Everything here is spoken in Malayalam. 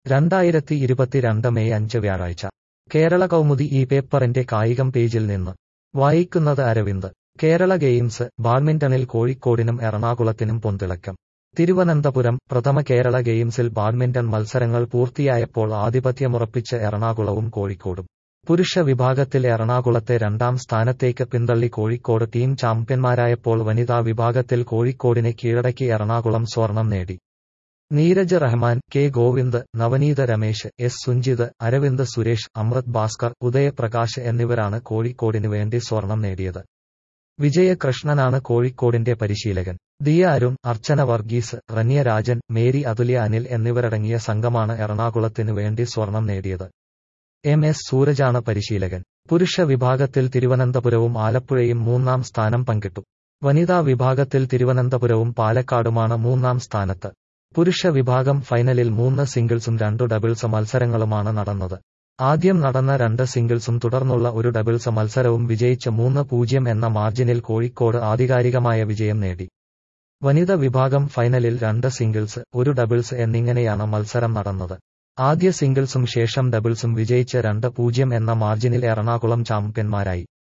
രണ്ടായിരത്തി ഇരുപത്തിരണ്ട് മെയ് അഞ്ച് വ്യാഴാഴ്ച കേരള കൗമുദി ഈ പേപ്പറിന്റെ കായികം പേജിൽ നിന്ന് വായിക്കുന്നത് അരവിന്ദ് കേരള ഗെയിംസ് ബാഡ്മിന്റണിൽ കോഴിക്കോടിനും എറണാകുളത്തിനും പൊന്തിളക്കം തിരുവനന്തപുരം പ്രഥമ കേരള ഗെയിംസിൽ ബാഡ്മിന്റൺ മത്സരങ്ങൾ പൂർത്തിയായപ്പോൾ ആധിപത്യമുറപ്പിച്ച് എറണാകുളവും കോഴിക്കോടും പുരുഷ വിഭാഗത്തിൽ എറണാകുളത്തെ രണ്ടാം സ്ഥാനത്തേക്ക് പിന്തള്ളി കോഴിക്കോട് ടീം ചാമ്പ്യന്മാരായപ്പോൾ വനിതാ വിഭാഗത്തിൽ കോഴിക്കോടിനെ കീഴടക്കി എറണാകുളം സ്വർണം നേടി നീരജ് റഹ്മാൻ കെ ഗോവിന്ദ് നവനീത രമേശ് എസ് സുഞ്ജിത് അരവിന്ദ് സുരേഷ് അമൃത് ഭാസ്കർ ഉദയപ്രകാശ് എന്നിവരാണ് കോഴിക്കോടിന് വേണ്ടി സ്വർണം നേടിയത് വിജയകൃഷ്ണനാണ് കോഴിക്കോടിന്റെ പരിശീലകൻ ദിയ അരുൺ അർച്ചന വർഗീസ് റന്യ രാജൻ മേരി അതുല്യ അനിൽ എന്നിവരടങ്ങിയ സംഘമാണ് എറണാകുളത്തിനു വേണ്ടി സ്വർണം നേടിയത് എം എസ് സൂരജാണ് പരിശീലകൻ പുരുഷ വിഭാഗത്തിൽ തിരുവനന്തപുരവും ആലപ്പുഴയും മൂന്നാം സ്ഥാനം പങ്കിട്ടു വനിതാ വിഭാഗത്തിൽ തിരുവനന്തപുരവും പാലക്കാടുമാണ് മൂന്നാം സ്ഥാനത്ത് പുരുഷ വിഭാഗം ഫൈനലിൽ മൂന്ന് സിംഗിൾസും രണ്ടു ഡബിൾസ് മത്സരങ്ങളുമാണ് നടന്നത് ആദ്യം നടന്ന രണ്ട് സിംഗിൾസും തുടർന്നുള്ള ഒരു ഡബിൾസ് മത്സരവും വിജയിച്ച് മൂന്ന് പൂജ്യം എന്ന മാർജിനിൽ കോഴിക്കോട് ആധികാരികമായ വിജയം നേടി വനിത വിഭാഗം ഫൈനലിൽ രണ്ട് സിംഗിൾസ് ഒരു ഡബിൾസ് എന്നിങ്ങനെയാണ് മത്സരം നടന്നത് ആദ്യ സിംഗിൾസും ശേഷം ഡബിൾസും വിജയിച്ച് രണ്ട് പൂജ്യം എന്ന മാർജിനിൽ എറണാകുളം ചാമ്പ്യന്മാരായി